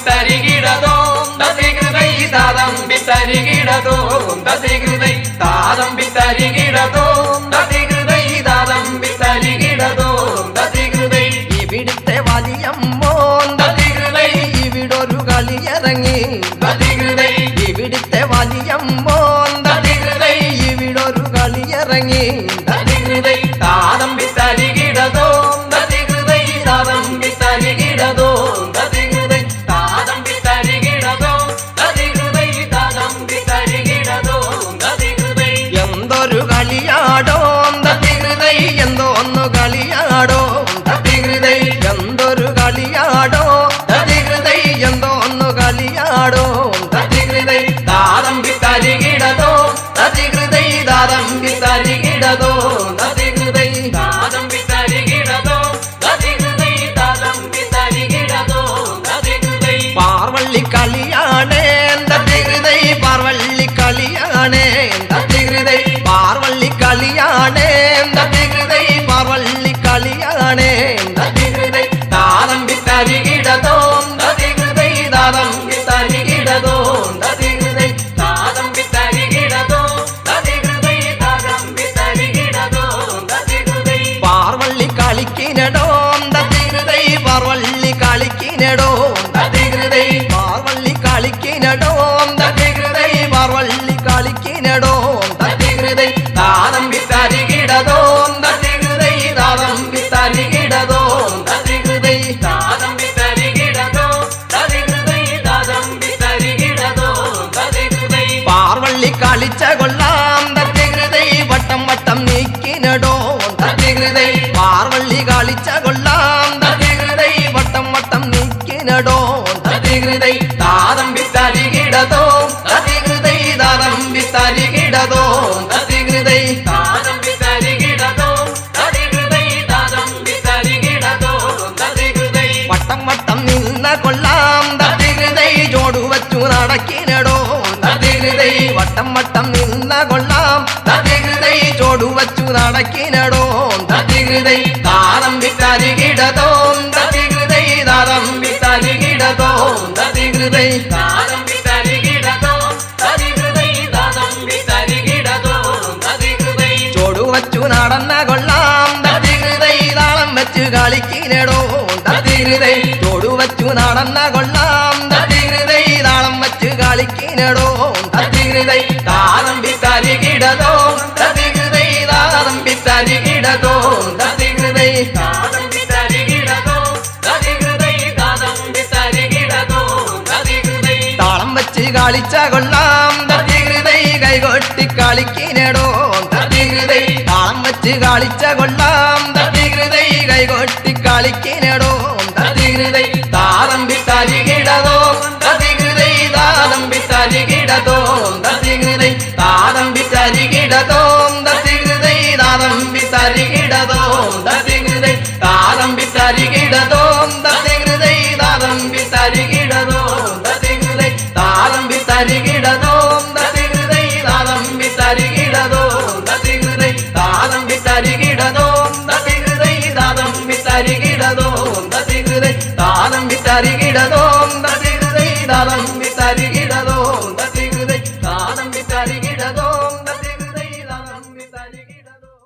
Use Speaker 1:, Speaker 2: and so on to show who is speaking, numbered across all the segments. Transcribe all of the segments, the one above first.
Speaker 1: വിത്തരികിടതോം തതികൃതൈ താതം വിത്തരികിടതോം തതികൃതൈ താതം വിത്തരികിടതോം തതികൃതൈ താതം വിത്തരികിടതോം തതികൃതൈ
Speaker 2: ഇവിടുത്തെ വലിയമ്മോൻ
Speaker 1: തതികൃതൈ
Speaker 2: ഇവിടൊരു കളിയിറങ്ങി
Speaker 1: തതികൃതൈ
Speaker 2: ഇവിടുത്തെ വലിയമ്മോൻ
Speaker 1: തതികൃതൈ
Speaker 2: ഇവിടൊരു കളിയിറങ്ങി
Speaker 1: തതികൃതൈ താതം വിത്തരികിടതോം തതികൃതൈ താതം വിത്തരികിടതോം തതികൃതൈ താതം വിത്തരികിടതോം തതികൃതൈ താതം വിത്തരികിടതോം തതികൃതൈ
Speaker 2: എന്തൊരു കളിയാടോ
Speaker 1: തതികൃതൈ
Speaker 2: എന്തോ ഒന്ന് കളിയാടോ
Speaker 1: തതികൃതൈ
Speaker 2: എന്തൊരു കളിയാടോ
Speaker 1: തതികൃതൈ
Speaker 2: എന്തോ ഒന്ന് കളിയാടോ
Speaker 1: തതികൃതൈ താതം വിത്തരികിടതോം തതികൃതൈ താതം വിത്തരികിടതോം തതികൃതൈ താതം വിത്തരികിടതോം തതികൃതൈ താതം വിത്തരികിടതോം തതികൃതൈ
Speaker 2: പാർവള്ളി കളിയാണേ
Speaker 1: തതികൃതൈ
Speaker 2: പാർവള്ളി കളിയാണേ
Speaker 1: തതികൃതൈ
Speaker 2: പാർവള്ളി കളിയാണേ
Speaker 1: തതികൃതൈ
Speaker 2: പാർവള്ളി കളിയാണേ
Speaker 1: തതികൃതൈ താതം വിത്തരികിടതോം തതികൃതൈ താതം വിത്തരികിടതോം തതികൃതൈ താതം വിത്തരികിടതോം തതികൃതൈ താതം വിത്തരികിടതോം തതികൃതൈ
Speaker 2: പാർവള്ളി കളിക്കിനടോ
Speaker 1: തതികൃതൈ
Speaker 2: പാർവള്ളി കളിക്കിനടോ
Speaker 1: തതികൃതൈ
Speaker 2: പാർവള്ളി കളിക്കിനടോ
Speaker 1: തതികൃതൈ
Speaker 2: പാർവള്ളി കളിക്കിനടോ
Speaker 1: തതികൃതൈ താതം വിത്തരികിടതോം തതികൃതൈ താതം വിത്തരികിടതോം തതികൃതൈ താതം വിത്തരികിടതോം തതികൃതൈ താതം വിത്തരികിടതോം തതികൃതൈ
Speaker 2: പാർവള്ളി കളിച്ച കൊള്ളാം
Speaker 1: തതികൃതൈ
Speaker 2: വട്ടം വട്ടം നീക്കിനടോ
Speaker 1: തതികൃതൈ
Speaker 2: പാർവള്ളി കളിച്ച കൊള്ളാം
Speaker 1: തതികൃതൈ
Speaker 2: വട്ടം വട്ടം നീക്കിനടോ
Speaker 1: തതികൃതൈ താതം വിത്തരികിടതോം തതികൃതൈ താതം വിത്തരികിടതോം തതികൃതൈ താതം വിത്തരികിടതോം തതികൃതൈ താതം വിത്തരികിടതോം തതികൃതൈ
Speaker 2: വട്ടം വട്ടം നിന്ന കൊള്ളാം
Speaker 1: തതികൃതൈ
Speaker 2: ജോടു വച്ചു നടക്കിനടോ
Speaker 1: തതികൃതൈ
Speaker 2: വട്ടം വട്ടം നിന്ന കൊള്ളാം
Speaker 1: തതികൃതൈ
Speaker 2: ജോടു വച്ചു നടക്കിനടോ
Speaker 1: തതികൃതൈ താതം വിത്തരികിടതോം തതികൃതൈ താതം വിത്തരികിടതോം തതികൃതൈ താതം വിത്തരികിടതോം തതികൃതൈ താതം വിത്തരികിടതോം തതികൃതൈ
Speaker 2: ജോടു വച്ചു നടന്ന കൊള്ളാം
Speaker 1: തതികൃതൈ
Speaker 2: താളം വെച്ച് കളിക്കിനടോ
Speaker 1: തതികൃതൈ
Speaker 2: ജോടു വച്ചു നടന്ന കൊള്ളാം
Speaker 1: തതികൃതൈ
Speaker 2: താളം വെച്ച് കളിക്കിനടോ
Speaker 1: തതികൃതൈ താതം വിത്തരികിടതോം തതികൃതൈ താതം വിത്തരികിടതോം തതികൃതൈ താതം വിത്തരികിടതോം തതികൃതൈ താതം വിത്തരികിടതോം തതികൃതൈ
Speaker 2: താളം വെച്ച് കളിച്ച കൊള്ളാം
Speaker 1: തതികൃതൈ
Speaker 2: കൈകൊട്ടി കളിക്കിനടോ
Speaker 1: തതികൃതൈ
Speaker 2: താളം വെച്ച് കളിച്ച കൊള്ളാം
Speaker 1: തതികൃതൈ
Speaker 2: കൈകൊട്ടി കളിക്കിനടോ
Speaker 1: തതികൃതൈ താതം വിത്തരികിടതോം തതികൃതൈ താതം വിത്തരികിടതോം തതികൃതൈ താതം വിത്തരികിടതോം തതികൃതൈ താതം വിത്തരികിടതോം തതികൃതൈ താതം വിത്തരികിടതോം തതികൃതൈ താതം വിത്തരികിടതോം തതികൃതൈ താതം വിത്തരികിടതോം തതികൃതൈ താതം വിത്തരികിടതോം തതികൃതൈ താതം വിത്തരികിടതോം തതികൃതൈ താതം വിത്തരികിടതോം തതികൃതൈ താതം വിത്തരികിടതോം തതികൃതൈ താതം വിത്തരികിടതോം തതികൃതൈ താതം വിത്തരികിടതോം തതികൃതൈ താതം വിത്തരികിടതോം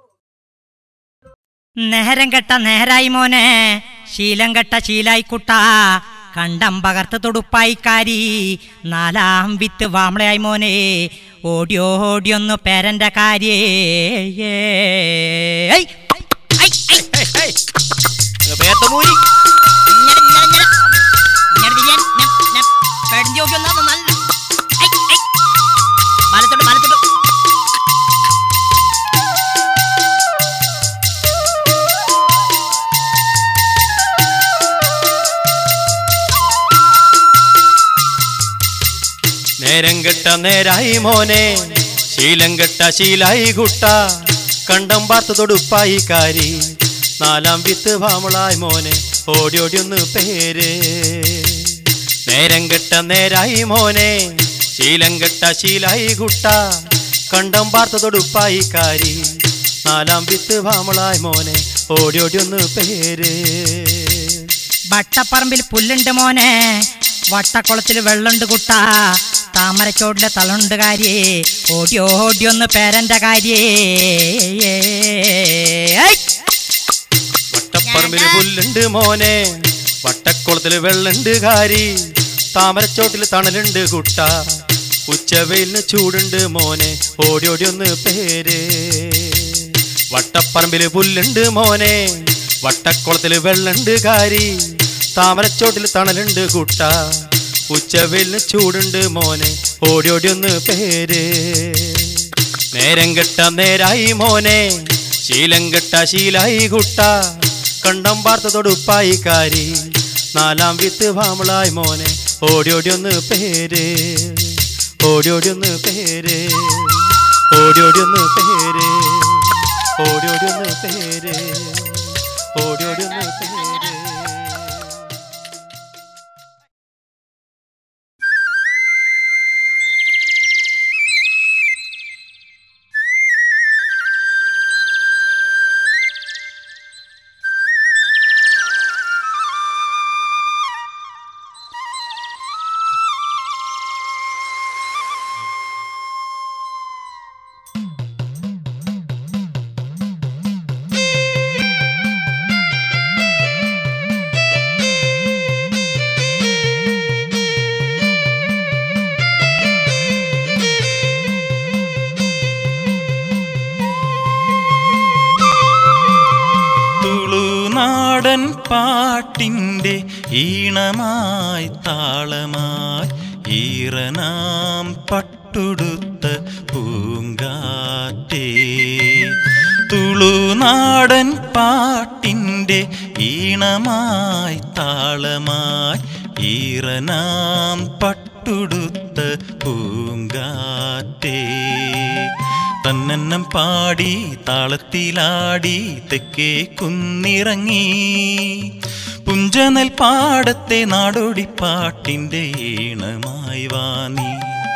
Speaker 3: നേരം കെട്ട നേരായി മോനെ ശീലം കെട്ട ശീലായിക്കുട്ട കണ്ടം പകർത്ത് തുടുപ്പായിക്കാരി നാലാം വിത്ത് വാമളയായി മോനെ ഓടി ഓടിയൊന്നു പേരന്റെ കാര്യേ ഏയ്. I, I, I.
Speaker 4: പേത്തമൂരി
Speaker 3: ഇങ്ങനെ, ഇങ്ങനെ, ഇങ്ങനെ. ഇങ്ങനെ തിരിയാൻ. നം, നം. പെടഞ്ഞ് നോക്കി ഒന്നാ നല്ല. ഐ, ഐ. വലത്തോട്ട് വലത്തോട്ട്
Speaker 4: നേരം കെട്ട നേരായി മോനെ ശീലം കെട്ട ശീലായി കുട്ട കണ്ടം പാർത്ത് തൊടുപ്പായി കാരി നാലാം വിത്ത് വാമളായി മോനെ ഓടി ഓടി ഒന്ന് പേര് നേരം കെട്ട നേരായി മോനെ ശീലം കെട്ട ശീലായി കുട്ട കണ്ടം പാർത്ത് തൊടുപ്പായി കാരി നാലാം വിത്ത് വാമളായി മോനെ ഓടി ഓടി ഒന്ന് പേര്
Speaker 3: വട്ടപ്പറമ്പിൽ പുല്ലുണ്ട് മോനെ വട്ടക്കുളത്തിൽ വെള്ളമുണ്ട് കുട്ട താമരച്ചോടിലെ തളുണ്ട് കാര്യേ ഓടി ഓടിയൊന്ന് പേരന്റെ കാര്യേ ഐ!
Speaker 4: വട്ടപ്പറമ്പിൽ പുല്ലുണ്ട് മോനെ വട്ടക്കുളത്തിൽ വെള്ളുണ്ട് കാരി താമരച്ചോട്ടിൽ തണലുണ്ട് കുട്ട ഉച്ചവെയിലിന് ചൂടുണ്ട് മോനെ ഓടി ഓടി ഒന്ന് പേര് വട്ടപ്പറമ്പിൽ പുല്ലുണ്ട് മോനെ വട്ടക്കുളത്തിൽ വെള്ളുണ്ട് കാരി താമരച്ചോട്ടിൽ തണലുണ്ട് കുട്ട ഉച്ചവെയിലിന് ചൂടുണ്ട് മോനെ ഓടി ഓടി ഒന്ന് പേര് നേരം കെട്ട നേരായി മോനെ ശീലം കെട്ട ശീലായി കുട്ട കണ്ടം പാർത്ത തൊടുപ്പായി കാരി നാലാം വിത്ത് വാമളായി മോനെ ഓടി ഓടി ഒന്ന് പേര് ഓടി ഓടി ഒന്ന് പേര് ഓടി ഓടി ഒന്ന് പേര് ഓടി ഓടി ഒന്ന് പേര് ഓടി ഓടി ഒന്ന് പേര്
Speaker 5: തുളുനാടൻ പാട്ടിൻ്റെ ഈണമായി താളമായി ഈറനാം പട്ടുടുത്ത പൂങ്കാറ്റേ തുളുനാടൻ പാട്ടിൻ്റെ ഈണമായി താളമായി ഈറനാം പട്ടുടുത്ത പൂങ്കാറ്റേ തന്നെന്നം പാടി താളത്തിലാടി തെക്കേ കുന്നിറങ്ങി പുഞ്ചനൽ പാടത്തെ നാടോടിപ്പാട്ടിൻ്റെ ഈണമായി വാനി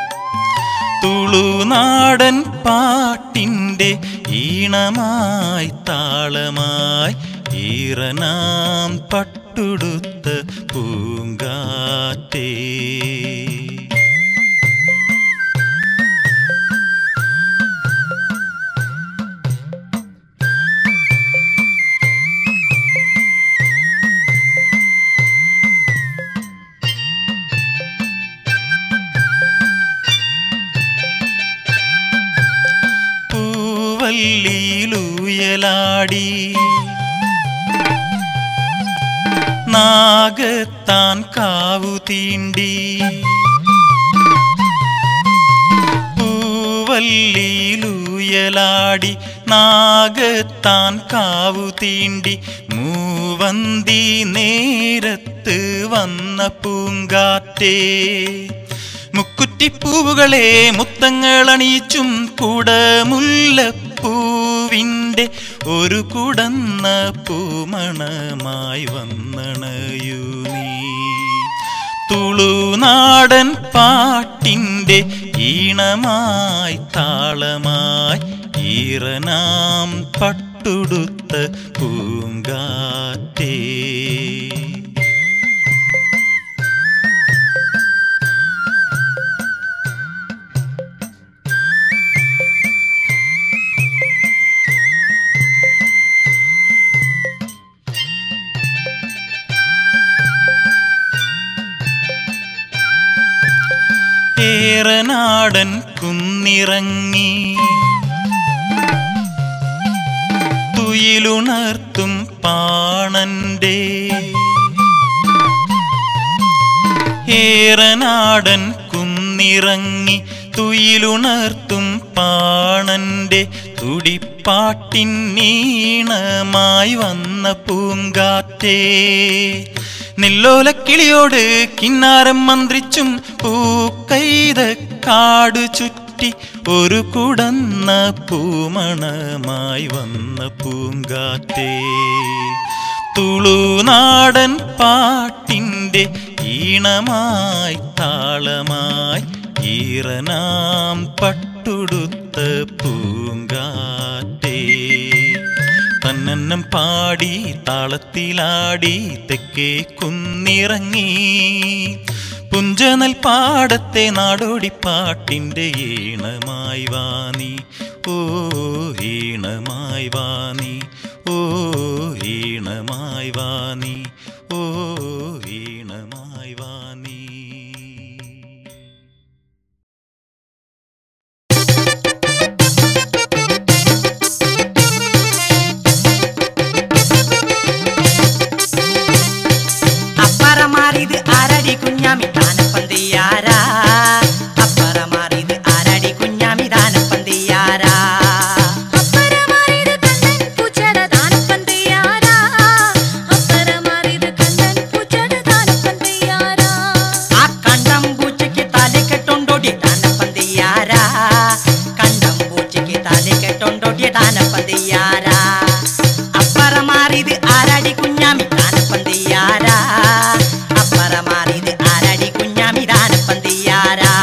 Speaker 5: തുളുനാടൻ പാട്ടിൻ്റെ ഈണമായി താളമായി ഈറനാം പട്ടുടുത്ത പൂങ്കാറ്റേ പൂവല്ലിയിലൂയലാടി നാഗത്താൻ കാവു തീണ്ടി പൂവല്ലിയിലൂയലാടി നാഗത്താൻ കാവു തീണ്ടി മൂവന്തി നേരത്ത് വന്ന പൂങ്കാറ്റേ മുക്കുറ്റിപ്പൂവുകളെ മുത്തങ്ങൾ അണിയിച്ചും കുടമുല്ലപ്പൂവിൻ്റെ ഒരു കുടന്ന പൂമണമായി വന്നണയു നീ തുളുനാടൻ പാട്ടിൻ്റെ ഈണമായി താളമായി ഈറനാം പട്ടുടുത്ത പൂങ്കാറ്റേ ഏറനാടൻ കുന്നിറങ്ങി തുയിലുണർത്തും പാണന്റെ ഏറനാടൻ കുന്നിറങ്ങി തുയിലുണർത്തും പാണന്റെ തുടിപ്പാട്ടിൻ നീണമായി വന്ന പൂങ്കാറ്റേ നെല്ലോലക്കിളിയോട് കിന്നാരം മന്ത്രിച്ചും പൂക്കൈത കാടു ചുറ്റി ഒരു കുടന്ന പൂമണമായി വന്ന പൂങ്കാറ്റേ തുളുനാടൻ പാട്ടിൻ്റെ ഈണമായി താളമായി ഈറനാം പട്ടുടുത്ത പൂങ്കാറ്റേ തന്നെന്നം പാടി താളത്തിലാടി തെക്കേ കുന്നിറങ്ങി പുഞ്ചനൽ പാടത്തെ നാടോടിപ്പാട്ടിൻ്റെ ഈണമായി വാനി ഓ ഈണമായി വാനി ഓ ഈണമായി വാനി ഓ ഈണമായി വാനി
Speaker 3: അപ്പറമാറിത് ആരടി കുഞ്ഞാമി താനപ്പന്തിയാരാ അപ്പറമാറിത് ആരടി കുഞ്ഞാമി താനപ്പന്തിയാരാ
Speaker 6: അപ്പരമാറിത് കണ്ണൻ പൂച്ചട താനപ്പന്തയാരാ അപ്പരമാറിത് കണ്ണൻ പൂച്ചട താനപ്പന്തയാരാ
Speaker 3: ആ കണ്ടം പൂച്ചയ്ക്ക് തലക്കെട്ടുണ്ടോടി താനപ്പന്തിയാരാ കണ്ടം പൂച്ചയ്ക്ക് തലക്കെട്ടുണ്ടോടി താനപ്പന്തിയാരാ അപ്പറമാറിത് ആരടി കുഞ്ഞാമി താനപ്പന്തിയാരാ അപ്പറമാറിത് ആരടി കുഞ്ഞാമി താനപ്പന്തിയാരാ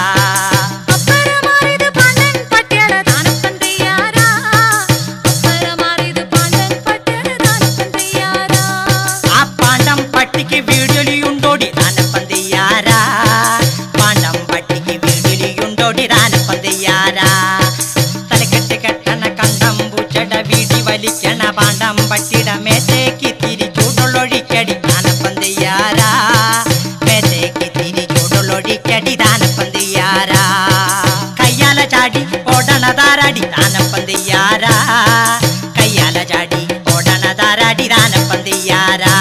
Speaker 6: അപ്പരമാറിത് പാണ്ടൻ പട്യട താനപ്പന്തയാരാ അപ്പരമാറിത് പാണ്ടൻ പട്യട താനപ്പന്തയാരാ
Speaker 3: ആ പാണ്ടം പട്ടിക്ക് വീടിലിയുണ്ടോടി താനപ്പന്തിയാരാ പാണ്ടം പട്ടിക്ക് വീടിലിയുണ്ടോടി താനപ്പന്തിയാരാ തലക്കെട്ട് കെട്ടണ കണ്ടം പൂച്ചട വീടി വലിക്കണ പാണ്ടം പട്ടിട മേത്തേക്ക് തിരി ചൂടുള്ളൊഴിക്കടി താനപ്പന്തിയാരാ മേത്തേക്ക് തിരി ചൂടുള്ളൊഴിക്കടി താനപ്പന്തിയാരാ കയ്യാല ചാടി ഓടണതാരടി താനപ്പന്തിയാരാ കയ്യാല ചാടി ഓടണതാരടി താനപ്പന്തിയാരാ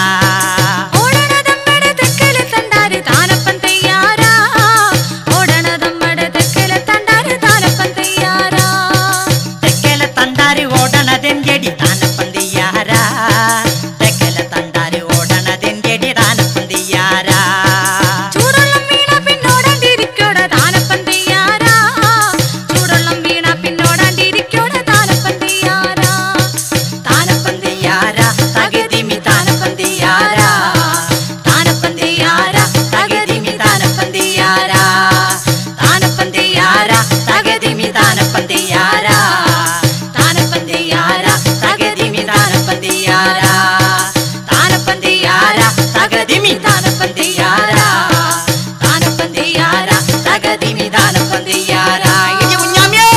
Speaker 6: ഓടണതമ്മടെ തെക്കലെ തണ്ടാര് താനപ്പന്തയാരാ ഓടണതമ്മടെ തെക്കലെ തണ്ടാര് താനപ്പന്തയാരാ
Speaker 3: തെക്കല തണ്ടാര് ഓടണതെന്റെടി താനപ്പന്തിയാരാ തെക്കല തണ്ടാര് ഓടണതെന്റെടി താനപ്പന്തിയാരാ
Speaker 6: ചൂടുള്ളം വീണ പിന്നോടാണ്ടിരിക്കോട താനപ്പന്തയാരാ ചൂടുള്ളം വീണ പിന്നോടാണ്ടിരിക്കോട താനപ്പന്തയാരാ
Speaker 3: താനപ്പന്തിയാരാ തകതിമി താനപ്പന്തിയാരാ താനപ്പന്തിയാരാ തകതിമി താനപ്പന്തിയാരാ താനപ്പന്തിയാരാ തകതിമി താനപ്പന്തിയാരാ താനപ്പന്തിയാരാ തകതിമി താനപ്പന്തിയാരാ താനപ്പന്തിയാരാ തകതിമി താനപ്പന്തിയാരാ താനപ്പന്തിയാരാ തകതിമി താനപ്പന്തിയാരാ ഇനി കുഞ്ഞാമിയേ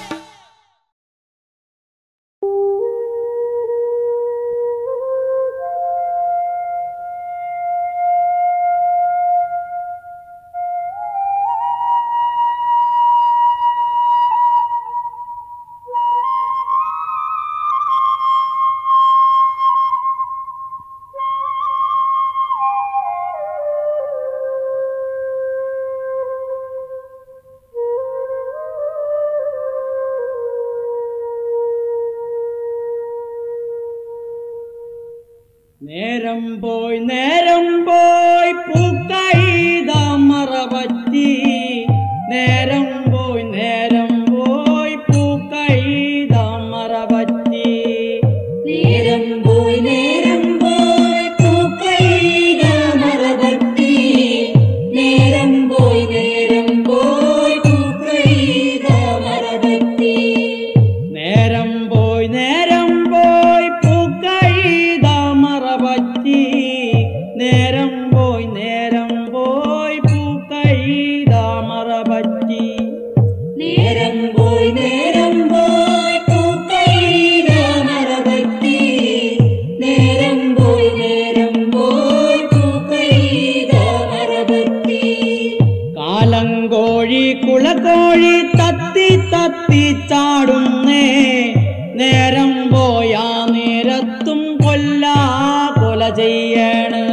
Speaker 7: നേരം പോയി നേരം പോയി പൂക്കൈത മറവറ്റി നേരം പോയി നേരം പോയി പൂക്കൈത മറവറ്റി നേരം പോയി നേരം പോയി പൂക്കൈത മറവറ്റി നേരം പോയി നേരം പോയി പൂക്കൈത മറവറ്റി നേരം പോയി നേരം പോയി പൂക്കൈത മറവറ്റി നേരം പോയി നേരം പോയി പൂക്കൈത മറവറ്റി നേരം പോയി നേരം പോയി പൂക്കൈത മറവറ്റി നേരം പോയി നേരം പോയി പൂക്കൈത മറവറ്റി കാലങ്കോഴി കുളക്കോഴി തത്തി തത്തി ചാടുന്നേ നേരം പോയാ നേരത്തും കൊല്ലാ കൊല ചെയ്യണ്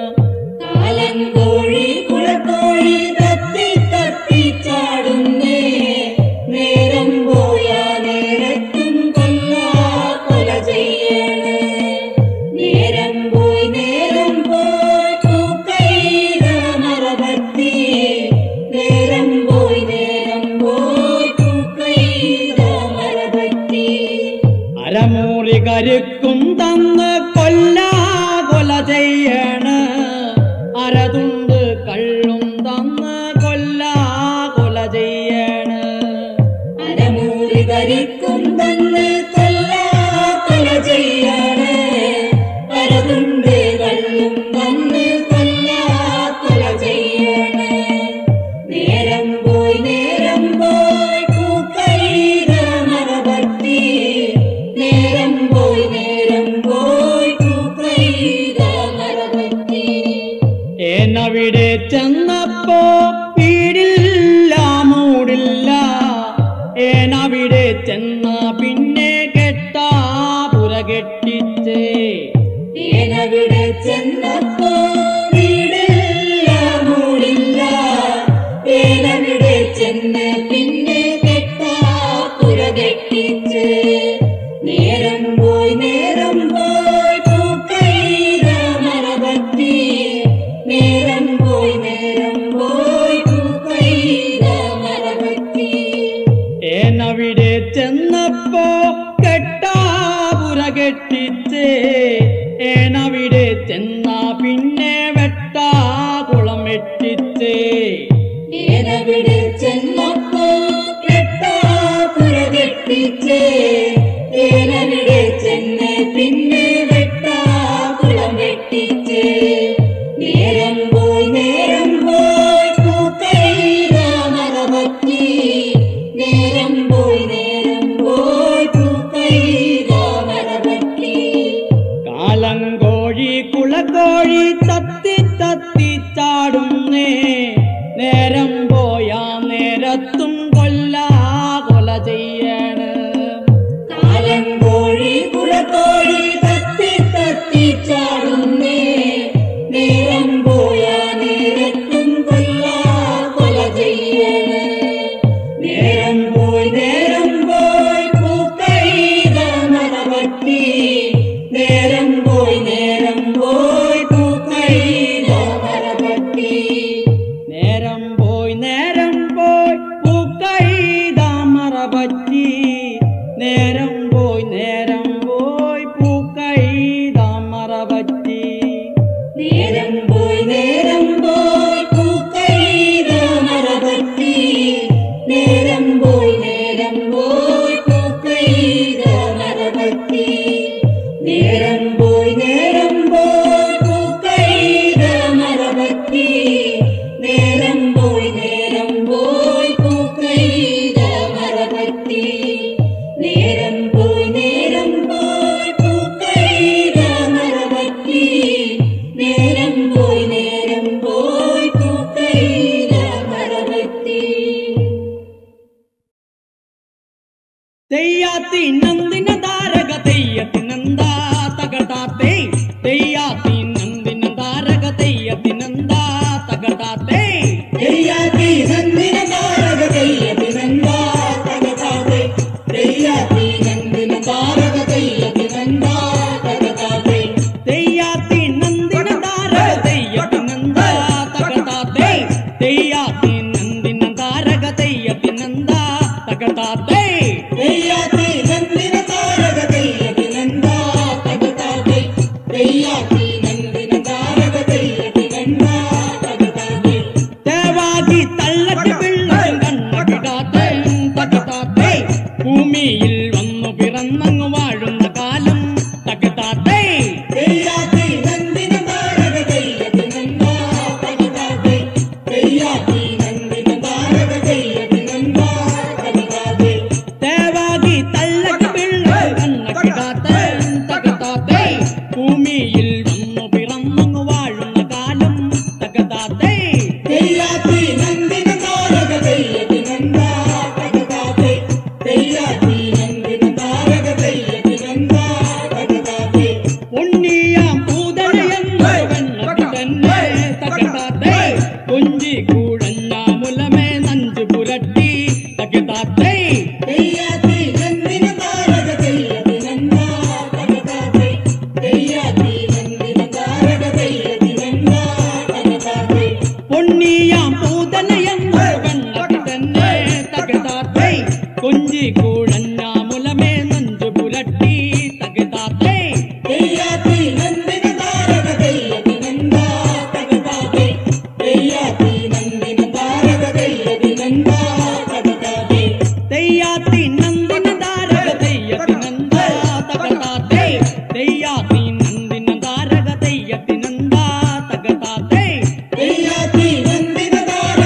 Speaker 7: കാലങ്കോഴി കുളക്കോഴി തത്തി തത്തി ചാടുന്നേ നേരം പോയാ നേരത്തും കൊല്ലാ കൊല ചെയ്യണ് നേരം പോയി നേരം പോയി പൂക്കൈത മറവത്തി നേരം പോയി നേരം പോയി പൂക്കൈത മറവത്തി അരമൂറി കരുക്കും തന്ന് കൊല്ലാ കൊല ചെയ്യണ് അരതുണ്ട് കള്ളും തന്ന് കൊല്ലാ കൊല ചെയ്യണ് അരമൂറി കരിക്കും തന്ന് കൊല്ലാ കൊല ചെയ്യണ് അരതുണ്ട് കള്ളും തന്ന് കൊല്ലാ കൊല ചെയ്യണ്
Speaker 8: ഏനവിടെ ചെന്നപ്പോ വീടില്ല മൂടില്ല ഏനവിടെ ചെന്ന പിന്നെ കെട്ടാ പുര കെട്ടിച്ചേ
Speaker 7: ഏനവിടെ ചെന്നപ്പോ വീടില്ല മൂടില്ല ഏനവിടെ ചെന്ന് പിന്നെ കെട്ടാ പുര കെട്ടിച്ച് നേരം പോയി നേരം പോയി പൂക്കൈത മറപറ്റി നേരം പോയി നേരം പോയി പൂക്കൈത മറപറ്റി
Speaker 8: ഏനവിടെ ചെന്നപ്പോ കെട്ടാ പുര കെട്ടിച്ചേ ഏനവിടെ ചെന്ന പിന്നെ വെട്ടാ കുളം വെട്ടിച്ചേ
Speaker 7: ഏനവിടെ ചെന്നപ്പോ കെട്ടാ പുര കെട്ടിച്ച് ഏനവിടെ ചെന്ന് പിന്നെ വെട്ടാ കുളം വെട്ടിച്ച് നേരം പോയി നേരം പോയി പൂക്കൈത മറപറ്റി നേരം പോയി നേരം പോയി പൂക്കൈത മറപറ്റി
Speaker 8: കാലം കോഴി കുളക്കോഴി തത്തി തത്തി ചാടുന്നേ നേരം പോയാ നേരത്തും കൊല്ലാ കൊല ചെയ്യണ്
Speaker 7: കാലം കോഴി കുളക്കോഴി തത്തി തത്തി ചാടുന്നേ നേരം പോയാ നേരത്തും കൊല്ലാ കൊല ചെയ്യണ് നേരം പോയി നേരം പോയി പൂക്കൈത മറവട്ടി നേരം പോയി നേരം പോയി പൂക്കൈത മറവട്ടി
Speaker 8: നേരം പോയി നേരം പോയി പൂക്കൈതാമറ പറ്റി നേരം പോയി നേരം പോയി പൂക്കൈതാമറ പറ്റി
Speaker 7: നേരം പോയി നേരം പോയി പൂക്കൈത മറപറ്റി നേരം പോയി നേരം പോയി പൂക്കൈത മറപറ്റി നേരം പോയി നേരം പോയി പൂക്കൈത മറപറ്റി നേരം പോയി നേരം പോയി പൂക്കൈത മറപറ്റി നേരം പോയി നേരം പോയി പൂക്കൈത മറപറ്റി നേരം പോയി നേരം പോയി പൂക്കൈത മറപറ്റി
Speaker 8: തെയ്യാത്തി നന്ദിന താരക തെയ്യത്തി നന്ദാ തകടാത്തെ തെയ്യാത്തി നന്ദിന താരക തെയ്യത്തി നന്ദാ തകടാത്തെ
Speaker 7: തെയ്യാത്തി നന്ദിന താരക തെയ്യത്തി നന്ദാ തകതാതെ തെയ്യാത്തി നന്ദിന താരക തെയ്യത്തി നന്ദാ തകതാതെ
Speaker 8: തെയ്യാത്തി നന്ദിന താരക തെയ്യത്തി നന്ദാ തകടാത്തെ തെയ്യാത്തി നന്ദിന താരക തെയ്യത്തി നന്ദാ തകടാത്തെ
Speaker 7: തെയ്യാത്തി നന്ദിന താരക തെയ്യത്തി നന്ദാ തകതാതെ തെയ്യാത്തി നന്ദിന താരക തെയ്യത്തി നന്ദാ തകതാതെ
Speaker 8: ദേവാകി തള്ളക്ക് പിള്ളയും കണ്ണകിടാത്തെ തകടാത്തെ ഭൂമിയിൽ വന്നു പിറന്നങ്ങു വാഴുന്ന കാലം തകടാത്തെ
Speaker 7: തെയ്യാത്തി നന്ദിന താരക തെയ്യത്തി നന്ദാ തകതാതെ തെയ്യാത്തി നന്ദിന താരക തെയ്യത്തി നന്ദാ തകതാതെ
Speaker 8: ദേവാകി തള്ളക്ക് പിള്ളയും കണ്ണകിടാത്തെ തകടാത്തെ ഭൂമിയിൽ വന്നു പിറന്നങ്ങു വാഴുന്ന കാലം തകടാത്തെ
Speaker 7: തെയ്യാത്തി നന്ദിന താരക തെയ്യത്തി നന്ദാ തകതാതെ തെയ്യാത്തി നന്ദിന താരക തെയ്യത്തി നന്ദാ തകതാതെ
Speaker 8: ഉണ്ണിയാം പൂതലയെന്ന് വെണ്ണക്ക് തന്നെ തകടാത്തെ കൊഞ്ചി കൂഴഞ്ഞ മുലമേ നഞ്ചു പുരട്ടി തകടാത്തെ
Speaker 7: തെയ്യാത്തി നന്ദിന താരക തെയ്യത്തി നന്ദാ തകതാതെ തെയ്യാത്തി നന്ദിന താരക തെയ്യത്തി നന്ദാ തകതാതെ
Speaker 8: പൊന്നിയാം പൂതലയെന്ന് വെണ്ണക്ക് തന്നെ തകടാത്തെ കൊഞ്ചി കൂഴഞ്ഞ മുലമേ നഞ്ചു പുരട്ടി തകടാത്തെ
Speaker 7: തെയ്യാത്തി നന്ദിന താരക തെയ്യത്തി നന്ദാ തകതാതെ തെയ്യാത്തി നന്ദിന താരക തെയ്യത്തി നന്ദാ തകതാതെ
Speaker 8: തെയ്യാത്തി നന്ദിന താരക തെയ്യത്തി നന്ദാ തകടാത്തെ തെയ്യാത്തി നന്ദിന താരക തെയ്യത്തി നന്ദാ തകടാത്തെ
Speaker 7: തെയ്യാത്തി നന്ദിന താരക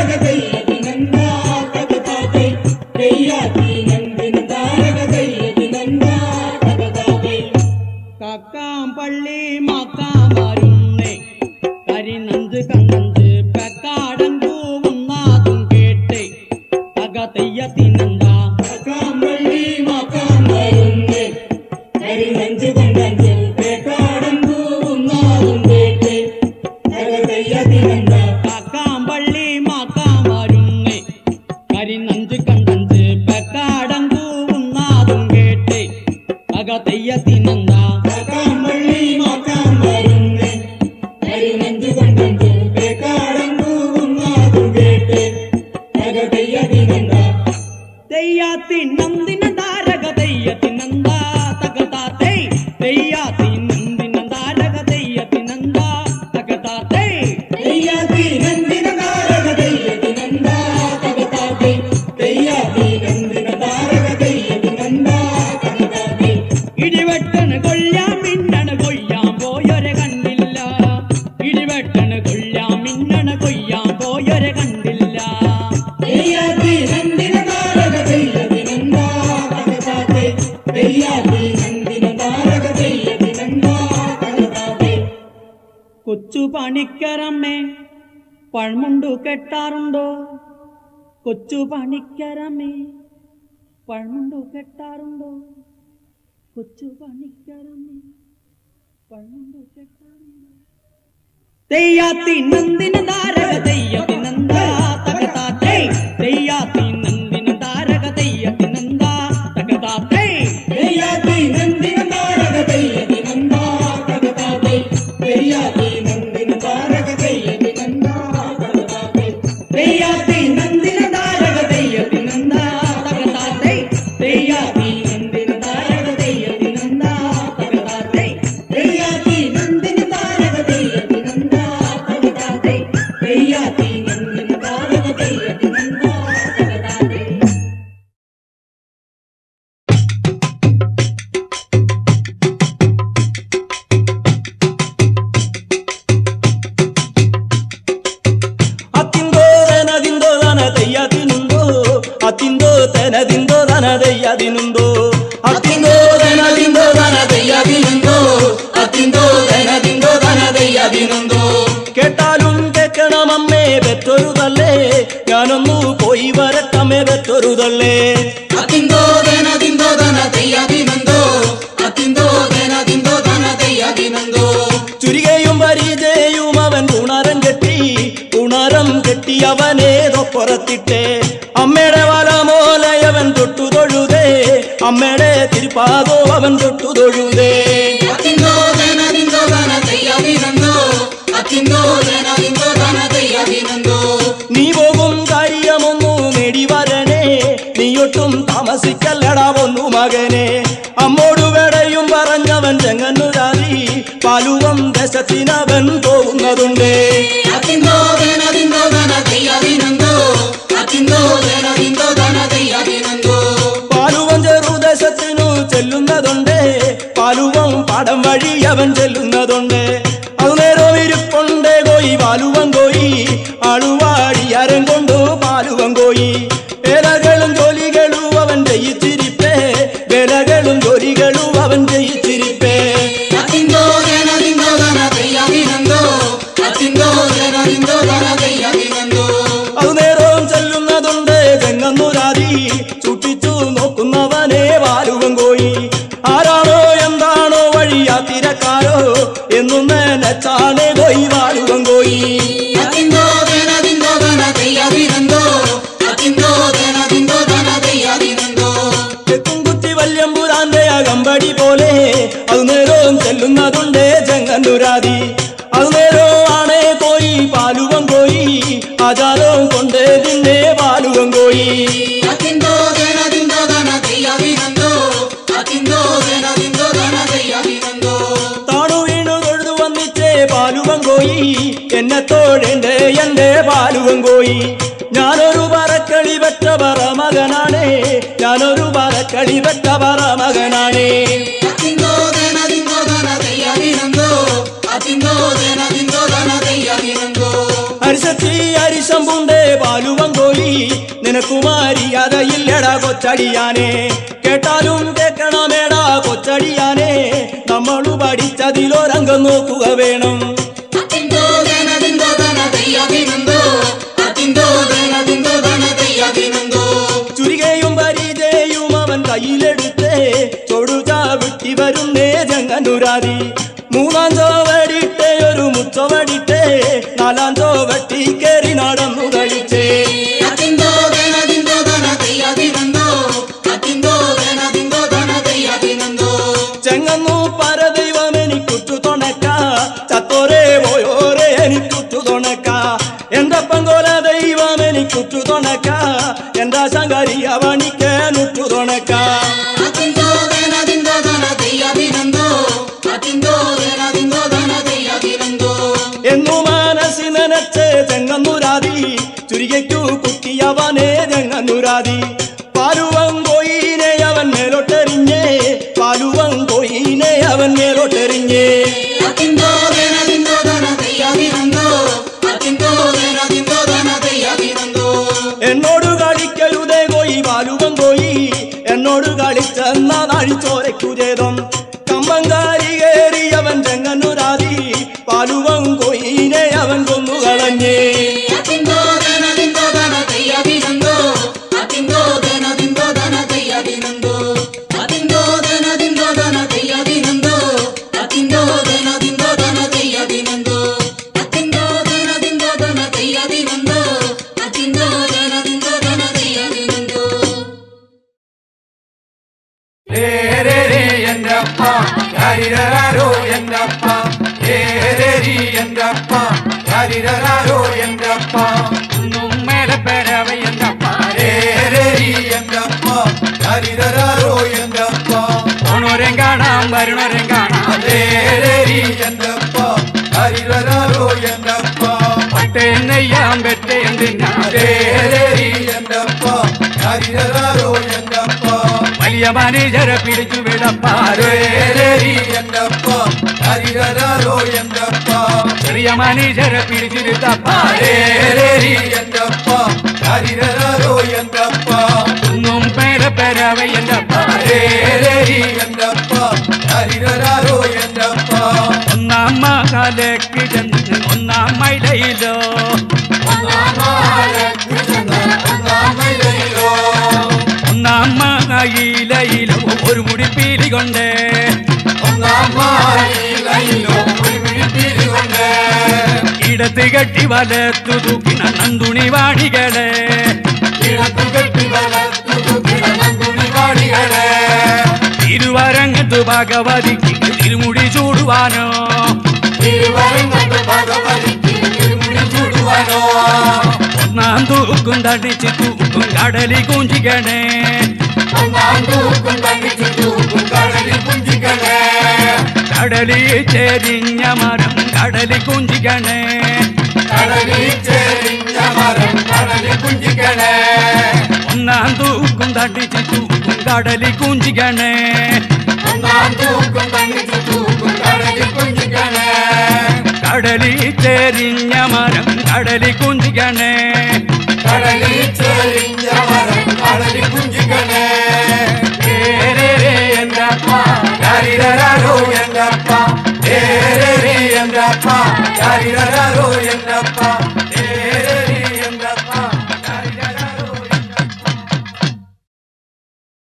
Speaker 8: പഴമുണ്ടു കെട്ടാറുണ്ടോ കൊച്ചു പണിക്കരമേ പഴമുണ്ടു കെട്ടാറുണ്ടോ കൊച്ചു പണിക്കരമേ പഴമുണ്ടു കെട്ടാറുണ്ടോ തെയ്യാത്തി നന്ദിന താരക തെയ്യത്തി നന്ദാ തകതാത്തേ തെയ്യാത്തി നന്ദിന താരക തെയ്യത്തി നന്ദാ തകതാത്തേ
Speaker 7: തെയ്യാത്തി നന്ദിന താരക തെയ്യതി നന്ദാ തകതാതേ തെയ്യാത്തി നന്ദിന താരക തെയ്യതി നന്ദാ തകതാതേ
Speaker 8: തെയ്യാത്തി നന്ദിന താരക തെയ്യത്തി നന്ദാ തകതാത്തേ തെയ്യാത്തി നന്ദിന താരക തെയ്യത്തി നന്ദാ തകതാത്തേ
Speaker 7: തെയ്യാത്തി നന്ദിന താരക തെയ്യതി നന്ദാ തകതാതേ തെയ്യാത്തി നന്ദിന താരക തെയ്യതി നന്ദാ തകതാതേ
Speaker 9: ಅತ್ತಿಂದೋ ದನದಿಂದೋ ದನ ದಯ್ಯದಿನುಂದೋ ಅತ್ತಿಂದೋ ತನದಿಂದೋ ದನ ದಯ್ಯದಿನುಂದೋ ಅತ್ತಿಂದೋ ದನದಿಂದೋ ದನ ದಯ್ಯದಿನುಂದೋ
Speaker 7: അത്തിന്തോ ധനതിന്തോ ധനതയ്യതിനന്തോ
Speaker 9: കേട്ടാലും കേൾക്കണം അമ്മേ പെറ്റൊരുതല്ലേ ഞാനൊന്നു പോയി വരട്ടമ്മേ പെറ്റൊരുതല്ലേ
Speaker 7: അത്തിന്തോ ധനതിന്തോ ധനതയ്യതിനന്തോ അത്തിന്തോ ധനതിന്തോ ധനതയ്യതിനന്തോ
Speaker 9: ചുരികയും പരിചയും അവൻ ഉണരം കെട്ടി ഉണരം കെട്ടി അവനേതോ പുറത്തിട്ടേ അമ്മയുടെ വലമോലയവൻ തൊട്ടു തൊഴുതേ അമ്മയുടെ തിരുപ്പാതോ അവൻ തൊട്ടു തൊഴുതേ
Speaker 7: അത്തിന്തോ ധനതിന്തോ ധനതയ്യതിനന്തോ അത്തിന്തോ ധനതിന്തോ ധനതയ്യതിനന്തോ
Speaker 9: നീ പോകും കാര്യമൊന്നു നേടി വരണേ നീയൊട്ടും താമസിക്കല്ലടാ ഒന്നു മകനെ അമ്മോടു വേടയും പറഞ്ഞവൻ ചെങ്ങന്നുരാതി പാലുവം ദേശത്തിനവൻ പോകുന്നതുണ്ട്
Speaker 7: അത്തിന്തോ ധനതിന്തോ ധനതയ്യതിനന്തോ അത്തിന്തോ ധനതിന്തോ ധനതയ്യതിനന്തോ
Speaker 9: പാലുവം ചെറുദേശത്തിനു ചെല്ലുന്നതുണ്ട് പാലുവം പാടം വഴി അവൻ ചെല്ലുന്നതുണ്ട് അത് നേരം ഇരിപ്പുണ്ട് കോയി പാലുവം കോയി ആളുവാടി അരം കൊണ്ടു പാലുവം കോയി വേലകളും ജോലികളും അവൻ ജയിച്ചിരിപ്പേ വേലകളും ജോലികളും അവൻ ജയിച്ചിരിപ്പേ
Speaker 7: അത്തിന്തോ ധനതിന്തോ ധനതയ്യതിനന്തോ അത്തിന്തോ ധനതിന്തോ ധനതയ്യതിനന്തോ
Speaker 9: അത് നേരവും ചെല്ലുന്നതുണ്ട് ചെങ്ങന്നുരാതി ചുട്ടിച്ചു നോക്കുന്നവനെ വാലുവം കോയി ആരാണോ എന്താണോ വഴിയാ തിരക്കാരോ എന്നും നനച്ചാണ് കോയി വാലുവം കോയി
Speaker 7: അത്തിന്തോ ധനതിന്തോ ധനതയ്യതിനന്തോ അത്തിന്തോ ധനതിന്തോ ധനതയ്യതിനന്തോ
Speaker 9: തെക്കും കുത്തി വല്യമ്പുരാന്റെ അകമ്പടി പോലെ അത് നേരവും ചെല്ലുന്നതുണ്ട് ചെങ്ങന്നുരാതി അത് നേരവും ആണേ കോയി പാലുവം കോയി ആചാരവും കൊണ്ട് നിന്നെ പാലുവം കോയി
Speaker 7: അത്തിന്തോ ധനതിന്തോ ധനതയ്യതിനന്തോ അത്തിന്തോ ധനതിന്തോ ധനതയ്യതിനന്തോ
Speaker 9: താണു വീണു തൊഴുതു വന്നിച്ചേ പാലുവം കോയി എന്നെ തോഴേണ്ടേ എന്റെ പാലുവം കോയി ഞാനൊരു പറക്കളി പെറ്റ പറ മകനാണേ ഞാനൊരു പറക്കളി പെറ്റ പറ മകനാണേ
Speaker 7: അത്തിന്തോ ധനതിന്തോ ധനതയ്യതിനന്തോ അത്തിന്തോ ധനതിന്തോ ധനതയ്യതിനന്തോ
Speaker 9: അരിശത്തി അരിശമ്പുണ്ടേ പാലുവം കോയി നിനക്കുമാരിയതയില്ലടാ കൊച്ചടിയാനെ കേട്ടാലും കേൾക്കണമേടാ കൊച്ചടിയാനെ നമ്മളു പഠിച്ചതിലൊരംഗം നോക്കുക വേണം
Speaker 7: അത്തിന്തോ ധനതിന്തോ ധനതയ്യതിനന്തോ അത്തിന്തോ ധനതിന്തോ ധനതയ്യതിനന്തോ
Speaker 9: ചുരികയും പരിചയും അവൻ കയ്യിലെടുത്തേ ചൊടുചാവിട്ടി വരുന്നേ ജങ്ങനുരാതി മൂന്നാം ചോവടിട്ടേ ഒരു മുച്ചവടിട്ടേ നാലാം ചോവട്ടി കയറി നടന്നു കഴിച്ചേ
Speaker 7: അത്തിന്തോ ധനതിന്തോ ധനതയ്യതിനന്തോ അത്തിന്തോ ധനതിന്തോ ധനതയ്യതിനന്തോ
Speaker 9: ചെങ്ങന്നു പരദൈവം എനിക്കുറ്റു തുണക്ക ചത്തോരേ പോയോരേ എനിക്കുറ്റു തുണക്ക എന്റെ പങ്കോല ദൈവം എനിക്കുറ്റു തുണക്ക എന്റെ ശങ്കരി അവണിക്കേനുറ്റു തുണക്ക
Speaker 7: അത്തിന്തോ ധനതിന്തോ ധനതയ്യതിനന്തോ അത്തിന്തോ ധനതിന്തോ ധനതയ്യതിനന്തോ
Speaker 9: എന്നു മനസ്സി നനച്ച് ചെങ്ങന്നുരാതി ചുരികയ്ക്കു കുത്തിയവനെ ചെങ്ങന്നുരാതി പാലുവം കോയിനെ അവൻ മേലോട്ടെറിഞ്ഞേ പാലുവം കോയിനെ അവൻ മേലോട്ടെറിഞ്ഞേ
Speaker 7: അത്തിന്തോ ധനതിന്തോ ധനതയ്യതിനന്തോ അത്തിന്തോ ധനതിന്തോ ധനതയ്യതിനന്തോ
Speaker 9: എന്നോട് കളിക്കരുതേ കോയി പാലുവം കോയി എന്നോട് കളിച്ചെന്ന നാഴിച്ചോരയ്ക്കുചേതം കമ്പങ്കാരി കയറി അവൻ ചെങ്ങന്നുരാതി പാലുവം കോയിനെ അവൻ കൊന്നുകളഞ്ഞേ
Speaker 10: ഹരിരരാരോ എൻ്റെ അപ്പ ഏരേരി എൻ്റെ അപ്പ ഹരിരരാരോ എൻ്റെ അപ്പ
Speaker 11: ഒന്നും മേലെ പേരവ എൻ്റെ അപ്പ
Speaker 10: ഏരേരി എൻ്റെ അപ്പ ഹരിരരാരോ എൻ്റെ അപ്പ
Speaker 11: പോണോരെയും കാണാം വരണോരെയും കാണാം
Speaker 10: ഏരേരി എൻ്റെ അപ്പ ഹരിരരാരോ എൻ്റെ അപ്പ
Speaker 11: പട്ടയം നെയ്യാം വെട്ടയും തിന്നാം
Speaker 10: ഏരേരി എൻ്റെ അപ്പ ഹരിരരാരോ എൻ്റെ അപ്പ
Speaker 11: വലിയ മാനേജരെ പിടിച്ചു വിടപ്പാരേ
Speaker 10: ഏരേരി എൻ്റെ അപ്പ ഹരിരരാരോ എൻ്റെ അപ്പ
Speaker 11: ചെറിയ മാനേജരെ പിടിച്ചിരുത്തപ്പാരേ
Speaker 10: ഏരേരി എൻ്റെ അപ്പ ഹരിരരാരോ എൻ്റെ അപ്പ
Speaker 11: ഒന്നും പേരെ പേരവ എൻ്റെ അപ്പ
Speaker 10: ഏരേരി എൻ്റെ അപ്പ ഹരിരരാരോ എൻ്റെ അപ്പ
Speaker 11: ഒന്നാം മകാലേക്ക് ചെന്ന് ഒന്നാം മൈലയിലോ ഒന്നാം മകയിലയിലോ ഒരു മുടി പീലി കൊണ്ടേ ഇടത്ത് കെട്ടി വലത്തു തൂക്കിന നന്ദുണി വാടികളെ തിരുവരങ്ങത്ത് ഭഗവതിക്ക് തിരുമുടി ചൂടുവാനോ ഒന്നാം തൂക്കും തടിച്ച് തൂക്കും കടലി കുഞ്ചിക്കണേ കടലി ചെരിഞ്ഞ മരം കടലി കുഞ്ചിക്കണേ ഒന്നാം തൂക്കും തടിച്ച് തൂക്കും കടലി കുഞ്ചിക്കണേ കടലി ചെരിഞ്ഞ മരം കടലി കുഞ്ചിക്കണേ
Speaker 10: കടലിൽ ചെറിഞ്ഞ മരം കടലിൽ കുഞ്ചിക്കണേ